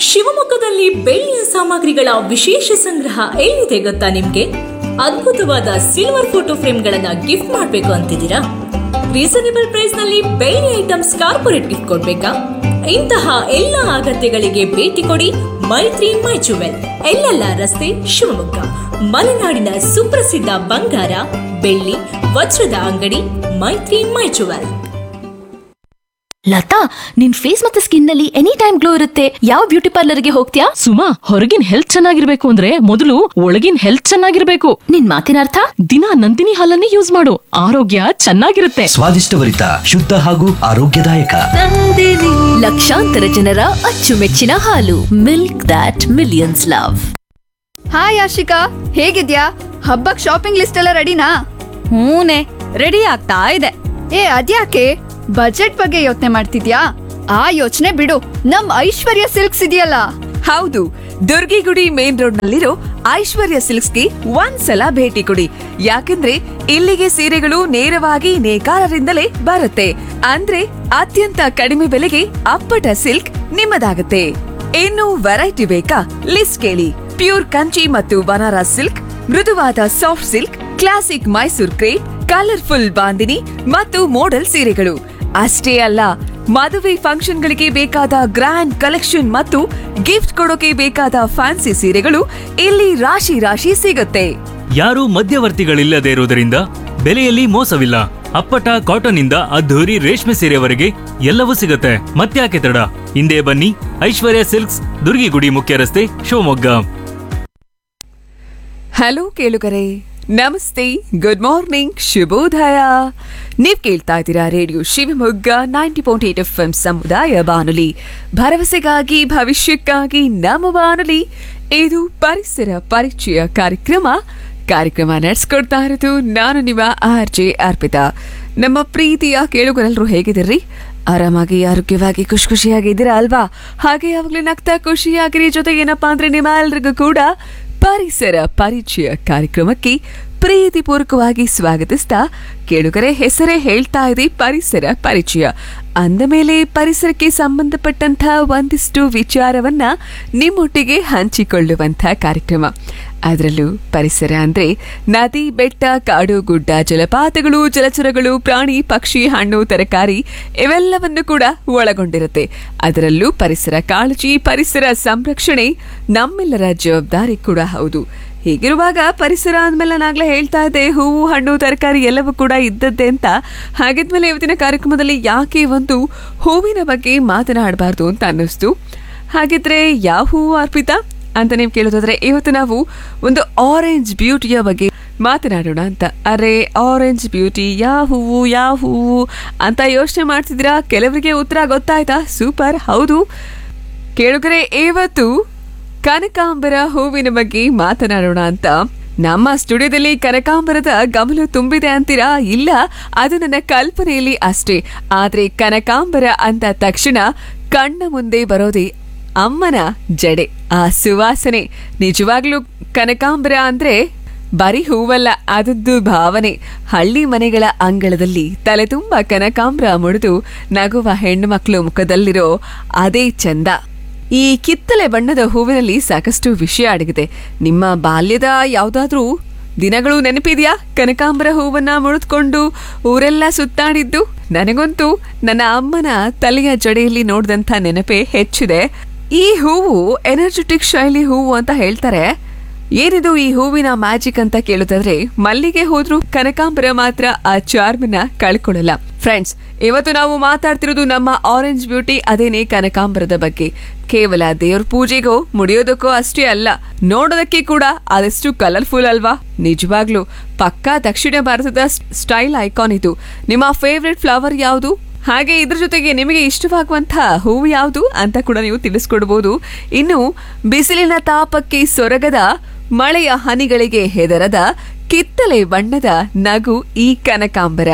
ಶಿವಮೊಗ್ಗದಲ್ಲಿ ಬೆಳ್ಳಿಯ ಸಾಮಗ್ರಿಗಳ ವಿಶೇಷ ಸಂಗ್ರಹ ಎಲ್ಲಿದೆ ಗೊತ್ತಾ ನಿಮ್ಗೆ ಅದ್ಭುತವಾದ ಸಿಲ್ವರ್ ಫೋಟೋ ಫ್ರೇಮ್ಗಳನ್ನ ಗಿಫ್ಟ್ ಮಾಡಬೇಕು ಅಂತಿದ್ದೀರಾ ರೀಸನೇಬಲ್ ಪ್ರೈಸ್ ನಲ್ಲಿ ಬೆಳ್ಳಿ ಐಟಮ್ಸ್ ಕಾರ್ಪೊರೇಟ್ ಗಿಫ್ಟ್ ಕೊಡ್ಬೇಕಾ ಇಂತಹ ಎಲ್ಲ ಅಗತ್ಯಗಳಿಗೆ ಭೇಟಿ ಕೊಡಿ ಮೈತ್ರಿ ಮೈ ಜುವೆಲ್ ಎಲ್ಲೆಲ್ಲ ರಸ್ತೆ ಶಿವಮೊಗ್ಗ ಮಲೆನಾಡಿನ ಸುಪ್ರಸಿದ್ಧ ಬಂಗಾರ ಬೆಳ್ಳಿ ವಜ್ರದ ಅಂಗಡಿ ಮೈತ್ರಿ ಮೈ ಜುವೆಲ್ ಲತಾ ನಿನ್ ಫೇಸ್ ಮತ್ತೆ ಸ್ಕಿನ್ ನಲ್ಲಿ ಎನಿ ಟೈಮ್ ಗ್ಲೋ ಇರುತ್ತೆ ಯಾವ ಬ್ಯೂಟಿ ಪಾರ್ಲರ್ಗೆ ಹೋಗ್ತೀಯಾ ಸುಮಾ ಹೊರಗಿನ ಹೆಲ್ತ್ ಚೆನ್ನಾಗಿರ್ಬೇಕು ಅಂದ್ರೆ ಮೊದಲು ಒಳಗಿನ ಹೆಲ್ತ್ ಚೆನ್ನಾಗಿರ್ಬೇಕು ನಿನ್ ಮಾತಿನ ಅರ್ಥ ದಿನ ನಂದಿನಿ ಹಾಲನ್ನೇ ಯೂಸ್ ಮಾಡು ಆರೋಗ್ಯ ಚೆನ್ನಾಗಿರುತ್ತೆ ಸ್ವಾದಿಷ್ಟಭರಿತ ಶುದ್ಧ ಹಾಗೂ ಆರೋಗ್ಯದಾಯಕ ಲಕ್ಷಾಂತರ ಜನರ ಅಚ್ಚುಮೆಚ್ಚಿನ ಹಾಲು milk that millions love hi Ashika ಹೇಗಿದ್ಯಾ ಹಬ್ಬಕ್ ಶಾಪಿಂಗ್ ಲಿಸ್ಟ್ ಎಲ್ಲ ರೆಡಿನಾ ಹೂನೆ ರೆಡಿ ಆಗ್ತಾ ಇದೆ ಏ ಅದ್ಯಾಕೆ ಬಜೆಟ್ ಬಗ್ಗೆ ಯೋಚನೆ ಮಾಡ್ತಿದ್ಯಾ ಆ ಯೋಚನೆ ಬಿಡು ನಮ್ ಐಶ್ವರ್ಯ ಸಿಲ್ಕ್ಸ್ ಇದೆಯಲ್ಲ ಹೌದು ದುರ್ಗಿಗುಡಿ ಮೇನ್ ರೋಡ್ ನಲ್ಲಿರೋ ಐಶ್ವರ್ಯ ಸಿಲ್ಕ್ಸ್ಗೆ ಒಂದ್ಸಲ ಭೇಟಿ ಕೊಡಿ ಯಾಕಂದ್ರೆ ಇಲ್ಲಿಗೆ ಸೀರೆಗಳು ನೇರವಾಗಿ ನೇಕಾರರಿಂದಲೇ ಬರುತ್ತೆ ಅಂದ್ರೆ ಅತ್ಯಂತ ಕಡಿಮೆ ಬೆಲೆಗೆ ಅಪ್ಪಟ ಸಿಲ್ಕ್ ನಿಮ್ಮದಾಗುತ್ತೆ ಇನ್ನು ವೆರೈಟಿ ಬೇಕಾ ಲಿಸ್ಟ್ ಕೇಳಿ ಪ್ಯೂರ್ ಕಂಚಿ ಮತ್ತು ಬನಾರಸ್ ಸಿಲ್ಕ್ ಮೃದುವಾದ soft silk classic Mysore crepe colourful bandhani ಮತ್ತು ಮೋಡಲ್ ಸೀರೆಗಳು ಅಷ್ಟೇ ಅಲ್ಲ ಮದುವೆ ಫಂಕ್ಷನ್ಗಳಿಗೆ ಬೇಕಾದ ಗ್ರ್ಯಾಂಡ್ ಕಲೆಕ್ಷನ್ ಮತ್ತು ಗಿಫ್ಟ್ ಕೊಡೋಕೆ ಬೇಕಾದ ಫ್ಯಾನ್ಸಿ ಸೀರೆಗಳು ಇಲ್ಲಿ ರಾಶಿ ರಾಶಿ ಸಿಗುತ್ತೆ ಯಾರೂ ಮಧ್ಯವರ್ತಿಗಳಿಲ್ಲದೆ ಇರುವುದರಿಂದ ಬೆಲೆಯಲ್ಲಿ ಮೋಸವಿಲ್ಲ ಅಪ್ಪಟ ಕಾಟನ್ ಇಂದ ಅದ್ಧೂರಿ ರೇಷ್ಮೆ ಸೀರೆವರೆಗೆ ಎಲ್ಲವೂ ಸಿಗುತ್ತೆ ಮತ್ತ್ಯಾಕೆ ತಡ ಹಿಂದೆ ಬನ್ನಿ ಐಶ್ವರ್ಯ ಸಿಲ್ಕ್ಸ್ ದುರ್ಗಿಗುಡಿ ಮುಖ್ಯ ರಸ್ತೆ ಶಿವಮೊಗ್ಗ ಹಲೋ ಕೇಳುಗರೆ ನಮಸ್ತೆ ಗುಡ್ ಮಾರ್ನಿಂಗ್ ಶುಭೋದಯ ನೀವ್ ಕೇಳ್ತಾ ಇದ್ದೀರಾ radio Shivamogga ninety point eight F M ಸಮುದಾಯ ಬಾನುಲಿ ಭರವಸೆಗಾಗಿ ಭವಿಷ್ಯಕ್ಕಾಗಿ ನಮ್ಮ ಬಾನುಲಿ ಇದು ಪರಿಸರ ಪರಿಚಯ ಕಾರ್ಯಕ್ರಮ ಕಾರ್ಯಕ್ರಮ ನಡೆಸ್ಕೊಡ್ತಾ ಇರೋದು ನಾನು ನಿಮ್ಮ ಆರ್ ಜೆ ಅರ್ಪಿತಾ ನಮ್ಮ ಪ್ರೀತಿಯ ಕೇಳುಗರೆಲ್ಲರೂ ಹೇಗಿದ್ದೀರಿ ಆರಾಮಾಗಿ ಆರೋಗ್ಯವಾಗಿ ಖುಷಿ ಖುಷಿಯಾಗಿದ್ದೀರಾ ಅಲ್ವಾ ಹಾಗೆ ಯಾವಾಗಲೂ ನಗ್ತಾ ಖುಷಿಯಾಗಿರಿ ಜೊತೆಗೆ ಏನಪ್ಪಾ ಅಂದ್ರೆ ನಿಮ್ಮ ಎಲ್ರಿಗೂ ಕೂಡ ಪರಿಸರ ಪರಿಚಯ ಕಾರ್ಯಕ್ರಮಕ್ಕೆ ಪ್ರೀತಿಪೂರ್ವಕವಾಗಿ ಸ್ವಾಗತಿಸ್ತಾ ಕೇಳುಗರೆ ಹೆಸರೇ ಹೇಳ್ತಾ ಇದೆ ಪರಿಸರ ಪರಿಚಯ ಅಂದ ಮೇಲೆ ಪರಿಸರಕ್ಕೆ ಸಂಬಂಧಪಟ್ಟಂತ ಒಂದಿಷ್ಟು ವಿಚಾರವನ್ನ ನಿಮ್ಮೊಟ್ಟಿಗೆ ಹಂಚಿಕೊಳ್ಳುವಂತ ಕಾರ್ಯಕ್ರಮ ಅದರಲ್ಲೂ ಪರಿಸರ ಅಂದ್ರೆ ನದಿ ಬೆಟ್ಟ ಕಾಡು ಗುಡ್ಡ ಜಲಪಾತಗಳು ಜಲಚರಗಳು ಪ್ರಾಣಿ ಪಕ್ಷಿ ಹಣ್ಣು ತರಕಾರಿ ಇವೆಲ್ಲವನ್ನು ಕೂಡ ಒಳಗೊಂಡಿರುತ್ತೆ ಅದರಲ್ಲೂ ಪರಿಸರ ಕಾಳಜಿ ಪರಿಸರ ಸಂರಕ್ಷಣೆ ನಮ್ಮೆಲ್ಲರ ಜವಾಬ್ದಾರಿ ಕೂಡ ಹೌದು ಹೀಗಿರುವಾಗ ಪರಿಸರ ಅಂದ್ಮೇಲೆ ನಾಗ್ಲೇ ಹೇಳ್ತಾ ಇದ್ದೆ ಹೂವು ಹಣ್ಣು ತರಕಾರಿ ಎಲ್ಲವೂ ಕೂಡ ಇದ್ದದ್ದೇ ಅಂತ ಹಾಗಿದ್ಮೇಲೆ ಇವತ್ತಿನ ಕಾರ್ಯಕ್ರಮದಲ್ಲಿ ಯಾಕೆ ಒಂದು ಹೂವಿನ ಬಗ್ಗೆ ಮಾತನಾಡಬಾರ್ದು ಅಂತ ಅನ್ನಿಸ್ತು ಹಾಗಿದ್ರೆ ಯಾವ ಹೂವು ಅರ್ಪಿತಾ ಅಂತ ನೀವು ಕೇಳೋದಾದ್ರೆ ಇವತ್ತು ನಾವು ಒಂದು ಆರೆಂಜ್ ಬ್ಯೂಟಿಯ ಬಗ್ಗೆ ಮಾತನಾಡೋಣ ಅಂತ ಅರೆ ಆರೆಂಜ್ ಬ್ಯೂಟಿ ಯಾವ ಹೂವು ಯಾವ ಹೂವು ಅಂತ ಯೋಚನೆ ಮಾಡ್ತಿದ್ದೀರಾ ಕೆಲವರಿಗೆ ಉತ್ತರ ಗೊತ್ತಾಯ್ತಾ ಸೂಪರ್ ಹೌದು ಕೇಳುಗರೆ ಇವತ್ತು ಕನಕಾಂಬರ ಹೂವಿನ ಬಗ್ಗೆ ಮಾತನಾಡೋಣ ಅಂತ ನಮ್ಮ ಸ್ಟುಡಿಯೋದಲ್ಲಿ ಕನಕಾಂಬರದ ಗಮನ ತುಂಬಿದೆ ಅಂತೀರಾ ಇಲ್ಲ ಅದು ನನ್ನ ಕಲ್ಪನೆಯಲ್ಲಿ ಅಷ್ಟೇ ಆದ್ರೆ ಕನಕಾಂಬರ ಅಂದ ತಕ್ಷಣ ಕಣ್ಣ ಮುಂದೆ ಬರೋದೇ ಅಮ್ಮನ ಜಡೆ ಆ ಸುವಾಸನೆ ನಿಜವಾಗ್ಲೂ ಕನಕಾಂಬರ ಅಂದ್ರೆ ಬರೀ ಹೂವಲ್ಲ ಅದದ್ದು ಭಾವನೆ ಹಳ್ಳಿ ಮನೆಗಳ ಅಂಗಳದಲ್ಲಿ ತಲೆ ತುಂಬ ಕನಕಾಂಬರ ಮುಡಿದು ನಗುವ ಹೆಣ್ಣುಮಕ್ಕಳು ಮುಖದಲ್ಲಿರೋ ಅದೇ ಚಂದ ಈ ಕಿತ್ತಲೆ ಬಣ್ಣದ ಹೂವಿನಲ್ಲಿ ಸಾಕಷ್ಟು ವಿಷಯ ಅಡಗಿದೆ ನಿಮ್ಮ ಬಾಲ್ಯದ ಯಾವ್ದಾದ್ರೂ ದಿನಗಳು ನೆನಪಿದ್ಯಾ ಕನಕಾಂಬರ ಹೂವನ್ನ ಮುಡಿದ್ಕೊಂಡು ಊರೆಲ್ಲ ಸುತ್ತಾಡಿದ್ದು ನನಗಂತೂ ನನ್ನ ಅಮ್ಮನ ತಲೆಯ ಜಡೆಯಲ್ಲಿ ನೋಡಿದಂಥ ನೆನಪೇ ಹೆಚ್ಚಿದೆ ಈ ಹೂವು ಎನರ್ಜೆಟಿಕ್ ಶೈಲಿ ಹೂವು ಅಂತ ಹೇಳ್ತಾರೆ ಏನಿದು ಈ ಹೂವಿನ ಮ್ಯಾಜಿಕ್ ಅಂತ ಕೇಳುತ್ತಾದ್ರೆ ಮಲ್ಲಿಗೆ ಹೋದ್ರೂ ಕನಕಾಂಬರ ಮಾತ್ರ ಆ ಚಾರ್ಮನ ಕಳ್ಕೊಳ್ಳಲ್ಲ ಫ್ರೆಂಡ್ಸ್ ಇವತ್ತು ನಾವು ಮಾತಾಡ್ತಿರೋದು ನಮ್ಮ ಆರೆಂಜ್ ಬ್ಯೂಟಿ ಅದೇನೆ ಕನಕಾಂಬರದ ಬಗ್ಗೆ ಕೇವಲ ದೇವ್ರ ಪೂಜೆಗೋ ಮುಡಿಯೋದಕ್ಕೋ ಅಷ್ಟೇ ಅಲ್ಲ ನೋಡೋದಕ್ಕೆ ಕೂಡ ಅದೆಷ್ಟು ಕಲರ್ಫುಲ್ ಅಲ್ವಾ ನಿಜವಾಗ್ಲೂ ಪಕ್ಕಾ ದಕ್ಷಿಣ ಭಾರತದ ಸ್ಟೈಲ್ ಐಕಾನ್ ಇದು ನಿಮ್ಮ ಫೇವ್ರೆಟ್ ಫ್ಲವರ್ ಯಾವುದು ಹಾಗೆ ಇದ್ರ ಜೊತೆಗೆ ನಿಮಗೆ ಇಷ್ಟವಾಗುವಂತಹ ಹೂವು ಯಾವುದು ಅಂತ ಕೂಡ ನೀವು ತಿಳಿಸ್ಕೊಡ್ಬೋದು ಇನ್ನು ಬಿಸಿಲಿನ ತಾಪಕ್ಕೆ ಸೊರಗದ ಮಳೆಯ ಹನಿಗಳಿಗೆ ಹೆದರದ ಕಿತ್ತಲೆ ಬಣ್ಣದ ನಗು ಈ ಕನಕಾಂಬರ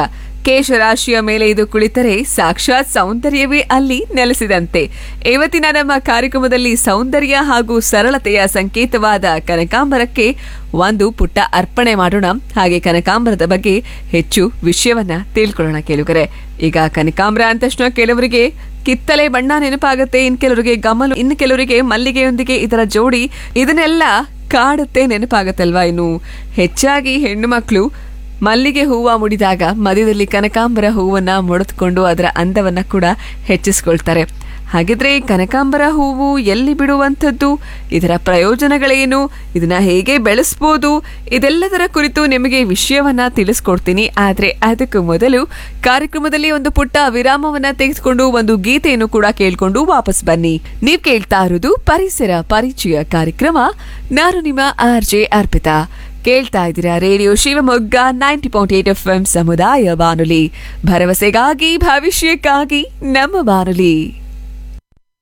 ಕೇಶರಾಶಿಯ ಮೇಲೆ ಇದು ಕುಳಿತರೆ ಸಾಕ್ಷಾತ್ ಸೌಂದರ್ಯವೇ ಅಲ್ಲಿ ನೆಲೆಸಿದಂತೆ ಇವತ್ತಿನ ನಮ್ಮ ಕಾರ್ಯಕ್ರಮದಲ್ಲಿ ಸೌಂದರ್ಯ ಹಾಗೂ ಸರಳತೆಯ ಸಂಕೇತವಾದ ಕನಕಾಂಬರಕ್ಕೆ ಒಂದು ಪುಟ್ಟ ಅರ್ಪಣೆ ಮಾಡೋಣ ಹಾಗೆ ಕನಕಾಂಬರದ ಬಗ್ಗೆ ಹೆಚ್ಚು ವಿಷಯವನ್ನ ತಿಳ್ಕೊಳ್ಳೋಣ ಕೇಳುಗರೆ ಈಗ ಕನಕಾಂಬರ ಅಂದ ತಕ್ಷಣ ಕೆಲವರಿಗೆ ಕಿತ್ತಲೆ ಬಣ್ಣ ನೆನಪಾಗುತ್ತೆ ಇನ್ ಕೆಲವರಿಗೆ ಗಮಲು ಇನ್ನು ಕೆಲವರಿಗೆ ಮಲ್ಲಿಗೆಯೊಂದಿಗೆ ಇದರ ಜೋಡಿ ಇದನ್ನೆಲ್ಲ ಕಾಡುತ್ತೆ ನೆನಪಾಗತ್ತಲ್ವಾ ಇನ್ನು ಹೆಚ್ಚಾಗಿ ಹೆಣ್ಣು ಮಕ್ಕಳು ಮಲ್ಲಿಗೆ ಹೂವ ಮುಡಿದಾಗ ಮಧ್ಯದಲ್ಲಿ ಕನಕಾಂಬರ ಹೂವನ್ನ ಮುಡಿದುಕೊಂಡು ಅದರ ಅಂದವನ್ನ ಕೂಡ ಹೆಚ್ಚಿಸ್ಕೊಳ್ತಾರೆ ಹಾಗಿದ್ರೆ ಕನಕಾಂಬರ ಹೂವು ಎಲ್ಲಿ ಬಿಡುವಂಥದ್ದು ಇದರ ಪ್ರಯೋಜನಗಳೇನು ಇದನ್ನ ಹೇಗೆ ಬೆಳೆಸ್ಬೋದು ಇದೆಲ್ಲದರ ಕುರಿತು ನಿಮಗೆ ವಿಷಯವನ್ನ ತಿಳಿಸ್ಕೊಡ್ತೀನಿ ಆದ್ರೆ ಅದಕ್ಕೂ ಮೊದಲು ಕಾರ್ಯಕ್ರಮದಲ್ಲಿ ಒಂದು ಪುಟ್ಟ ವಿರಾಮವನ್ನ ತೆಗೆದುಕೊಂಡು ಒಂದು ಗೀತೆಯನ್ನು ಕೂಡ ಕೇಳ್ಕೊಂಡು ವಾಪಸ್ ಬನ್ನಿ ನೀವ್ ಕೇಳ್ತಾ ಇರೋದು ಪರಿಸರ ಪರಿಚಯ ಕಾರ್ಯಕ್ರಮ ನಾನು ನಿಮ್ಮ ಆರ್ ಜೆ ಅರ್ಪಿತಾ ಕೇಳ್ತಾ ಇದ್ದೀರಾ radio Shivamogga ninety point eight F M ಸಮುದಾಯ ಬಾನುಲಿ ಭರವಸೆಗಾಗಿ ಭವಿಷ್ಯಕ್ಕಾಗಿ ನಮ್ಮ ಬಾನುಲಿ